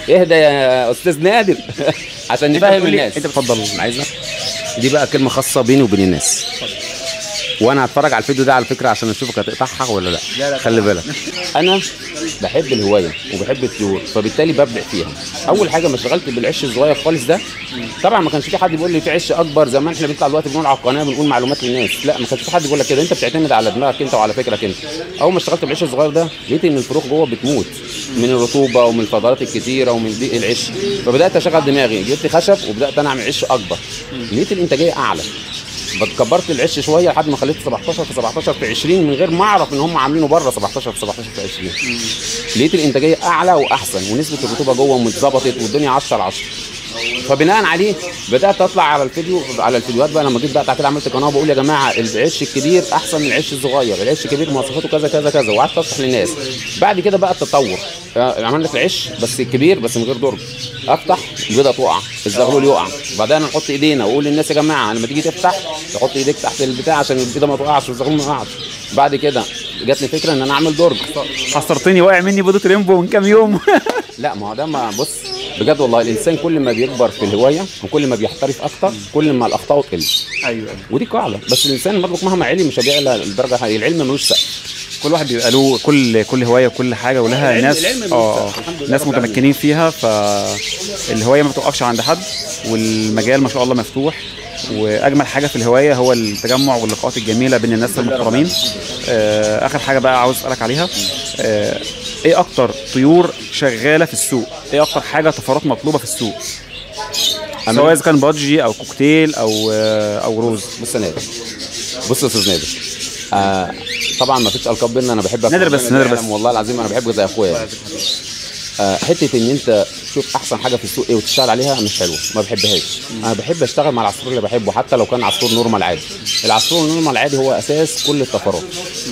اهدى يا استاذ نادر عشان نفهم الناس انت بتفضل عايزها دي بقى كلمه خاصه بيني وبين الناس وانا هتفرج على الفيديو ده على فكره عشان اشوفك هتقطعها ولا لا, لا، لا، خلي بالك انا بحب الهوايه وبحب الطيور فبالتالي ببدع فيها اول حاجه ما اشتغلت بالعش الصغير خالص ده طبعا ما كانش في حد بيقول لي في عش اكبر زي ما احنا بنطلع دلوقتي بنقول على القناه بنقول معلومات للناس لا ما كانش في حد بيقول لك كده انت بتعتمد على دماغك انت وعلى فكرك انت اول ما اشتغلت بالعش الصغير ده لقيت ان الفروخ جوه بتموت من الرطوبه ومن الفضلات الكتيره ومن ضيق العش فبدات اشغل دماغي جبت خشب وبدات انا اعمل عش اكبر لقيت الانتاجيه اعلى كبرت العش شويه لحد ما خليته 17 في 17 في 20 من غير ما اعرف ان هم عاملينه بره 17 في 17 في 20 لقيت الانتاجيه اعلى واحسن ونسبه الرطوبه جوه متظبطت والدنيا 10 على 10 فبناء عليه بدات اطلع على الفيديو على الفيديوهات بقى لما جيت بقى كده عملت قناه بقول يا جماعه العش الكبير احسن من العش الصغير العش الكبير مواصفاته كذا كذا كذا وقعدت اشرح للناس بعد كده بقى التطور عملنا في العش بس الكبير بس من غير درج افتح البيضه تقع الزغلول يقع بعدين نحط ايدينا واقول للناس يا جماعه لما تيجي تفتح تحط ايديك تحت البتاع عشان البيضه ما تقعش والزغلول ما يقعش بعد كده جات لي فكره ان انا اعمل درج حصرتني واقع مني بيضه ريمبو من كام يوم لا ما هو ده ما بص بجد والله الانسان كل ما بيكبر في الهوايه وكل ما بيحترف اكتر كل ما الاخطاء تقل ايوه ودي قاعده بس الانسان برضه مهما علم مش هيعلى لدرجه العلم ملوش سقف كل واحد بيبقى له كل كل هوايه وكل حاجه ولها العلم- ناس العلم اه ممتاز. الحمد لله ناس رب متمكنين فيها فالهوايه ما بتوقفش عند حد والمجال ما شاء الله مفتوح واجمل حاجه في الهوايه هو التجمع واللقاءات الجميله بين الناس المحترمين آه اخر حاجه بقى عاوز اسالك عليها آه ايه اكتر طيور شغاله في السوق ايه اكتر حاجه طفرات مطلوبه في السوق سواء اذا كان بادجي او كوكتيل او آه او روز بص يا نادر بص يا استاذ نادر آه طبعا ما فيش القاب بينا انا بحبك نادر بس، نادر بس. والله العظيم انا بحبك زي اخويا يعني. آه حته ان انت تشوف احسن حاجه في السوق ايه وتشتغل عليها مش حلوه ما بحبهاش انا بحب اشتغل مع العصفور اللي بحبه حتى لو كان عصفور نورمال عادي العصفور النورمال عادي هو اساس كل الطفرات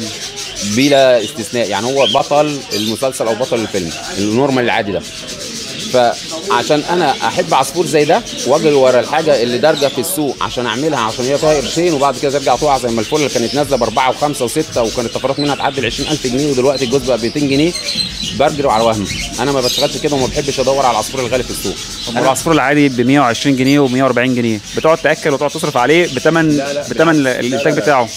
بلا استثناء يعني هو بطل المسلسل او بطل الفيلم النورمال العادي ده فعشان انا احب عصفور زي ده واجري ورا الحاجه اللي دارجه في السوق عشان اعملها عشان هي فيها قرشين وبعد كده ترجع تقع زي ما الفل اللي كانت نازله باربعه وخمسه وسته وكانت الطفرات منها تعدي ال 20000 جنيه ودلوقتي الجزء بقى ب 200 جنيه برجر على وهمي انا ما بشتغلش كده وما بحبش ادور على العصفور الغالي في السوق طب العصفور العادي ب 120 جنيه و140 جنيه بتقعد تاكل وتقعد تصرف عليه بثمن بثمن الانتاج بتاعه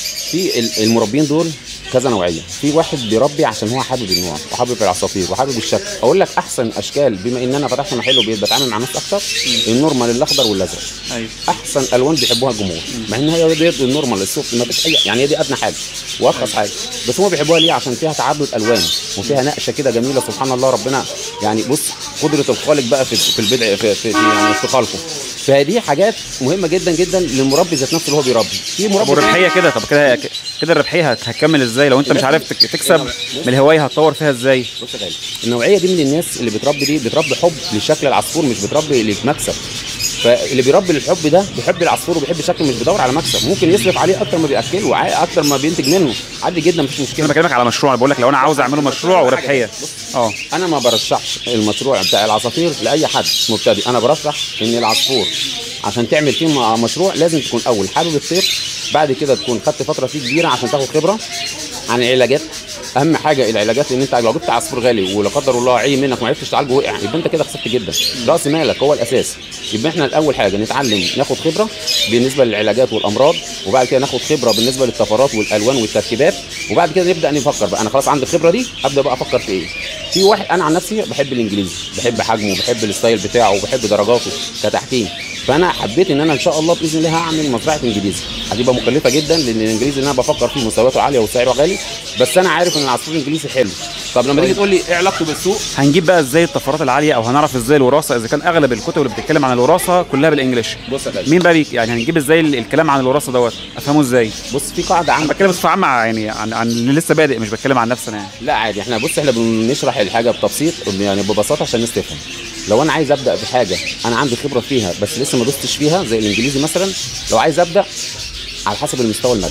في ال- المربين دول كذا نوعيه في واحد بيربي عشان هو حابب النوع وحابب العصافير وحابب الشكل اقول لك احسن اشكال بما ان انا فتحت محل وبقيت بتعامل مع ناس اكتر النورمال الاخضر والازرق ايوه احسن الوان بيحبوها الجمهور مع ان هي ديت النورمال السوق ما فيش اي يعني هي دي ادنى حاجه وارخص حاجه بس هم بيحبوها ليه عشان فيها تعدد الوان وفيها نقشه كده جميله سبحان الله ربنا يعني بص قدره الخالق بقى في في البدع في, في, في يعني في خلقه فهذه حاجات مهمه جدا جدا للمربي ذات نفسه اللي هو بيربي في طب مربي والربحيه كده طب كده كده الربحيه هت- هتكمل ازاي لو انت مش عارف تك- تكسب من الهوايه هتطور فيها ازاي بص يا غالي النوعيه دي من الناس اللي بتربي دي بتربي حب لشكل العصفور مش بتربي للمكسب فاللي بيربي للحب ده بيحب العصفور وبيحب شكله مش بيدور على مكسب ممكن يصرف عليه اكتر ما بياكله عا- اكتر ما بينتج منه عادي جدا مفيش انا مشكله بكلمك على مشروع بقول لك لو انا عاوز اعمله مشروع وربحيه اه انا ما برشحش المشروع بتاع العصافير لاي حد مبتدئ انا برشح ان العصفور عشان تعمل فيه م- مشروع لازم تكون اول حابب الطير بعد كده تكون خدت فتره فيه كبيره عشان تاخد خبره عن العلاجات اهم حاجه العلاجات ان انت لو جبت عصفور غالي ولا قدر الله عي منك وما عرفتش تعالجه وقع يبقى انت كده خسرت جدا راس مالك هو الاساس يبقى احنا الاول حاجه نتعلم ناخد خبره بالنسبه للعلاجات والامراض وبعد كده ناخد خبره بالنسبه للطفرات والالوان والتركيبات وبعد كده نبدا نفكر بقى انا خلاص عندي الخبره دي ابدا بقى افكر في ايه في واحد انا عن نفسي بحب الانجليزي بحب حجمه بحب الستايل بتاعه بحب درجاته كتحكيم فانا حبيت ان انا ان شاء الله باذن الله هعمل مزرعه انجليزي هتبقى مكلفه جدا لان الانجليزي اللي انا بفكر فيه مستوياته عاليه وسعره غالي بس انا عارف ان العصفور الانجليزي حلو طب لما تيجي تقول لي ايه علاقته بالسوق هنجيب بقى ازاي الطفرات العاليه او هنعرف ازاي الوراثه اذا كان اغلب الكتب اللي بتتكلم عن الوراثه كلها بالانجلش بص يا باشا مين بقى بيك يعني هنجيب ازاي ال- الكلام عن الوراثه دوت افهمه ازاي بص في قاعده انا عندك بتكلم بصفه عامه يعني عن عن اللي لسه بادئ مش بتكلم عن نفسي انا يعني لا عادي احنا بص احنا بنشرح الحاجه بتبسيط يعني ببساطه عشان الناس تفهم لو انا عايز ابدا بحاجه انا عندي خبره فيها بس لسه ما دوستش فيها زي الانجليزي مثلا لو عايز ابدا على حسب المستوى المادي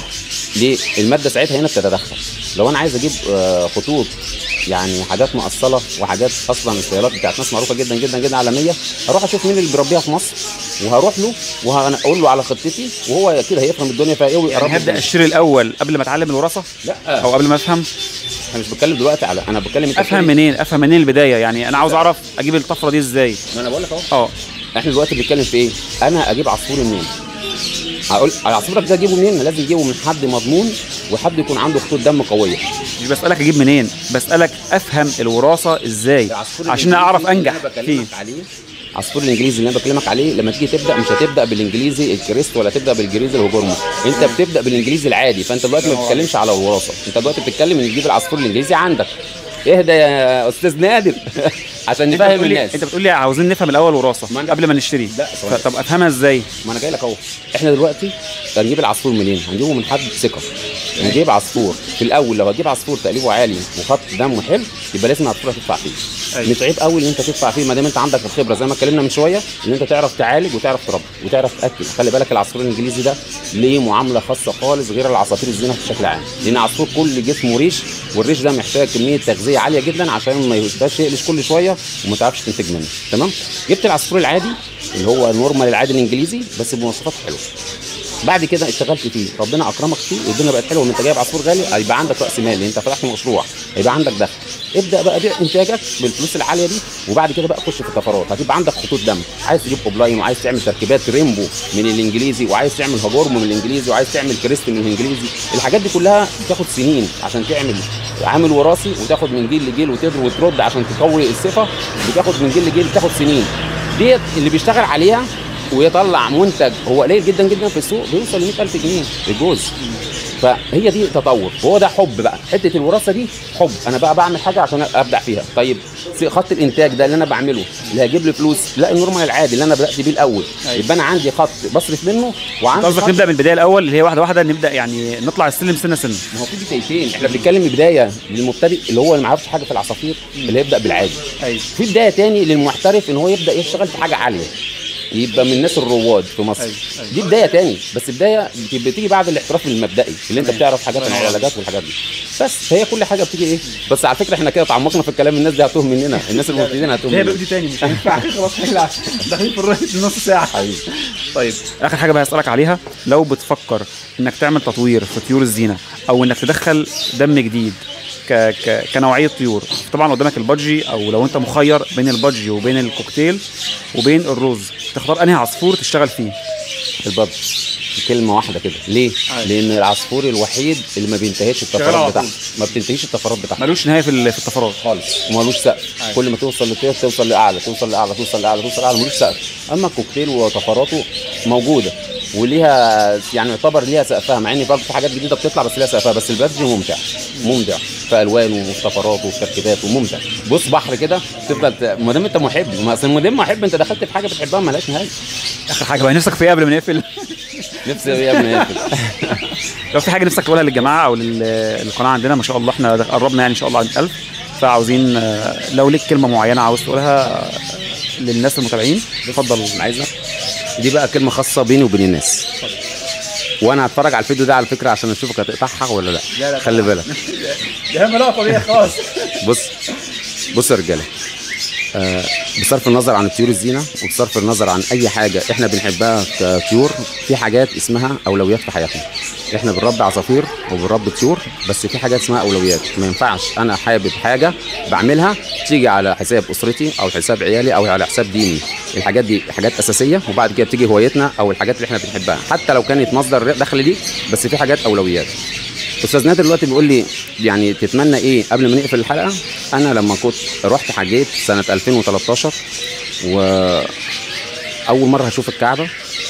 ليه الماده ساعتها هنا بتتدخل لو انا عايز اجيب آه، خطوط يعني حاجات مقصله وحاجات اصلا السيارات بتاعت ناس معروفه جدا جدا جدا عالميه هروح اشوف مين اللي بيربيها في مصر وهروح له وهقول له على خطتي وهو اكيد هيفهم الدنيا فيها ايه ويقرب يعني هبدا اشتري الاول قبل ما اتعلم الوراثه لا او قبل ما افهم انا مش بتكلم دلوقتي على انا بتكلم انت افهم بتقول- منين افهم منين البدايه يعني انا عاوز اعرف اجيب الطفره دي ازاي ما انا بقول لك اهو اه احنا دلوقتي بنتكلم في ايه؟ انا اجيب عصفور منين؟ هقول العصفور ده اجيبه منين؟ لازم اجيبه من حد مضمون وحد يكون عنده خطوط دم قويه. مش بسالك اجيب منين بسالك افهم الوراثه ازاي العصفور عشان اعرف الإنجليزي انجح اللي أنا فيه بكلمك عليه العصفور الانجليزي اللي انا بكلمك عليه لما تيجي تبدا مش هتبدا بالانجليزي الكريست ولا تبدا بالانجليزي الهجرمو انت بتبدا بالانجليزي العادي فانت دلوقتي ما بتتكلمش على الوراثه انت دلوقتي بتتكلم ان تجيب العصفور الانجليزي عندك اهدى يا استاذ نادر عشان انت نفهم بتقول لي الناس انت بتقول لي عاوزين نفهم الاول وراثه ما أنا- قبل ما نشتري لا، ثواني. طب افهمها ازاي ما انا جاي لك اهو احنا دلوقتي هنجيب العصفور منين؟ هنجيبه من حد ثقه هنجيب عصفور في الاول لو هتجيب عصفور تقليبه عالي وخط دمه حلو يبقى لازم العصفور هتدفع فيه أيوة. مش عيب قوي ان انت تدفع فيه ما دام انت عندك الخبره زي ما اتكلمنا من شويه ان انت تعرف تعالج وتعرف تربي وتعرف تاكل خلي بالك العصفور الانجليزي ده ليه معامله خاصه خالص غير العصافير الزينه بشكل عام لان عصفور كل جسمه ريش والريش ده محتاج كميه تغذيه عاليه جدا عشان ما يبقاش يقلش كل شويه وما تعرفش تنتج منه تمام جبت العصفور العادي اللي هو النورمال العادي الانجليزي بس بمواصفات حلوه بعد كده اشتغلت فيه ربنا اكرمك فيه والدنيا بقت حلوه وانت جايب عصفور غالي هيبقى عندك راس مال انت فتحت مشروع هيبقى عندك دخل ابدا بقى بيع انتاجك بالفلوس العاليه دي وبعد كده بقى خش في الطفرات هتبقى عندك خطوط دم عايز تجيب اوبلاين وعايز تعمل تركيبات ريمبو من الانجليزي وعايز تعمل هجورم من الانجليزي وعايز تعمل كريست من الانجليزي الحاجات دي كلها بتاخد سنين عشان تعمل عامل وراثي وتاخد من جيل لجيل وتدر وترد عشان تقوي الصفه بتاخد من جيل لجيل بتاخد سنين ديت اللي بيشتغل عليها ويطلع منتج هو قليل جدا جدا في السوق بيوصل ل 100000 جنيه الجوز فهي دي تطور وهو ده حب بقى حته الوراثه دي حب انا بقى بعمل حاجه عشان ابدع فيها طيب في خط الانتاج ده اللي انا بعمله اللي هيجيب لي فلوس لا النورمال العادي اللي انا بدات بيه الاول أيوة. يبقى انا عندي خط بصرف منه انت وعندي قصدك خط نبدا من البدايه الاول اللي هي واحده واحده نبدا يعني نطلع السلم سنه سنه ما هو في بدايتين احنا بنتكلم بدايه للمبتدئ اللي هو اللي ما يعرفش حاجه في العصافير اللي يبدا بالعادي ايوه في بدايه تاني للمحترف ان هو يبدا يشتغل في حاجه عاليه يبقى من الناس الرواد في مصر أيوة، أيوة. دي بدايه تاني بس بدايه بت- بتيجي بعد الاحتراف المبدئي اللي انت تمام. بتعرف حاجات عن تمام. العلاجات والحاجات دي بس فهي كل حاجه بتيجي ايه بس على فكره احنا كده تعمقنا في الكلام الناس دي هتوه مننا الناس المبتدئين هتوه هي مننا بقى تاني مش هينفع خلاص احنا داخلين في الريت نص ساعه حبيبي طيب اخر حاجه بقى هسالك عليها لو بتفكر انك تعمل تطوير في طيور الزينه او انك تدخل دم جديد ك... ك... كنوعيه طيور طبعا قدامك البادجي او لو انت مخير بين البادجي وبين الكوكتيل وبين الروز تختار انهي عصفور تشتغل فيه الباب كلمه واحده كده ليه؟ أيوة. لان العصفور الوحيد اللي ما بينتهيش شغال على الطفرات طول. بتاعته ما بتنتهيش الطفرات بتاعته ملوش نهايه في ال- في الطفرات خالص ومالوش سقف أيوة. كل ما توصل لكده توصل لاعلى توصل لاعلى توصل لاعلى توصل لاعلى ملوش سقف اما الكوكتيل وطفراته موجوده وليها يعني يعتبر ليها سقفها مع ان برضه في حاجات جديده بتطلع بس ليها سقفها بس البادج ممتع ممتع في الوانه وفي طفراته وفي تركيباته ممتع بص بحر كده تفضل ت- ما دام انت محب ما اصل ما دام محب انت دخلت في حاجه بتحبها مالهاش نهايه اخر حاجه بقى نفسك في ايه قبل ما نقفل نفسي يا ابني يقفل. لو في حاجه نفسك تقولها للجماعه او لل- للقناه عندنا ما شاء الله احنا ده- قربنا يعني ان شاء الله عن 1000 فعاوزين آه، لو ليك كلمه معينه عاوز تقولها آه، للناس المتابعين اتفضل عايزها دي بقى كلمه خاصه بيني وبين الناس وانا هتفرج على الفيديو ده على فكره عشان اشوفك هتقطعها ولا لا, لا، لا، خلي بالك دي اهم لقطه دي خلاص بص بص يا رجاله آه بصرف النظر عن الطيور الزينه وبصرف النظر عن اي حاجه احنا بنحبها كطيور في حاجات اسمها اولويات في حياتنا احنا بنربي عصافير وبنربي طيور بس في حاجات اسمها اولويات ما ينفعش انا حابب حاجه بعملها تيجي على حساب اسرتي او حساب عيالي او على حساب ديني الحاجات دي حاجات اساسيه وبعد كده بتيجي هوايتنا او الحاجات اللي احنا بنحبها حتى لو كانت مصدر دخل ليك بس في حاجات اولويات استاذ نادر دلوقتي بيقول لي يعني تتمنى ايه قبل ما نقفل الحلقه انا لما كنت رحت حجيت سنه 2013 واول مره هشوف الكعبه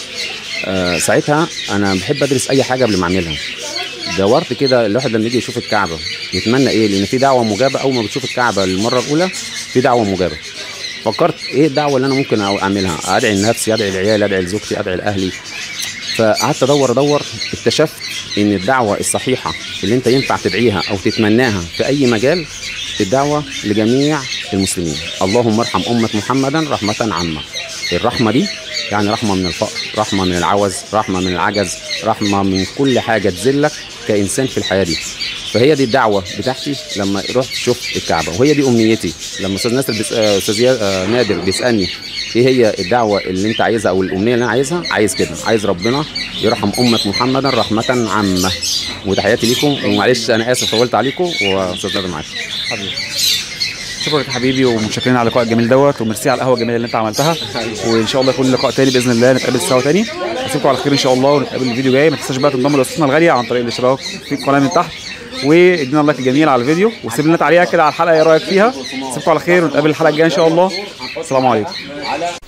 آه ساعتها انا بحب ادرس اي حاجه قبل ما اعملها دورت كده الواحد لما يجي يشوف الكعبه يتمنى ايه لان في دعوه مجابه اول ما بتشوف الكعبه المره الاولى في دعوه مجابه فكرت ايه الدعوه اللي انا ممكن اعملها ادعي لنفسي ادعي لعيالي ادعي لزوجتي ادعي لاهلي فقعدت ادور ادور اكتشفت ان الدعوه الصحيحه اللي انت ينفع تدعيها او تتمناها في اي مجال الدعوه لجميع المسلمين اللهم ارحم امه محمدا رحمه عامه الرحمه دي يعني رحمه من الفقر رحمه من العوز رحمه من العجز رحمه من كل حاجه تذلك كانسان في الحياه دي فهي دي الدعوه بتاعتي لما رحت شفت الكعبه وهي دي امنيتي لما استاذ ناصر بيس... آه، استاذ يا- آه، نادر بيسالني ايه هي الدعوه اللي انت عايزها او الامنيه اللي انا عايزها عايز كده عايز ربنا يرحم امه محمدا رحمه عامه وتحياتي ليكم ومعلش انا اسف طولت عليكم واستاذ نادر معاكم حبيبي شكرا يا حبيبي ومتشكرين على اللقاء الجميل دوت وميرسي على القهوه الجميله اللي انت عملتها وان شاء الله يكون لقاء تاني باذن الله نتقابل سوا تاني اشوفكم على خير ان شاء الله ونتقابل الفيديو جاي ما تنساش بقى تنضم لقناتنا الغاليه عن طريق الاشتراك في القناه من تحت وادينا اللايك الجميل على الفيديو وسيب لنا تعليق كده على الحلقه ايه رايك فيها اشوفكم على خير ونتقابل الحلقه الجايه ان شاء الله السلام عليكم على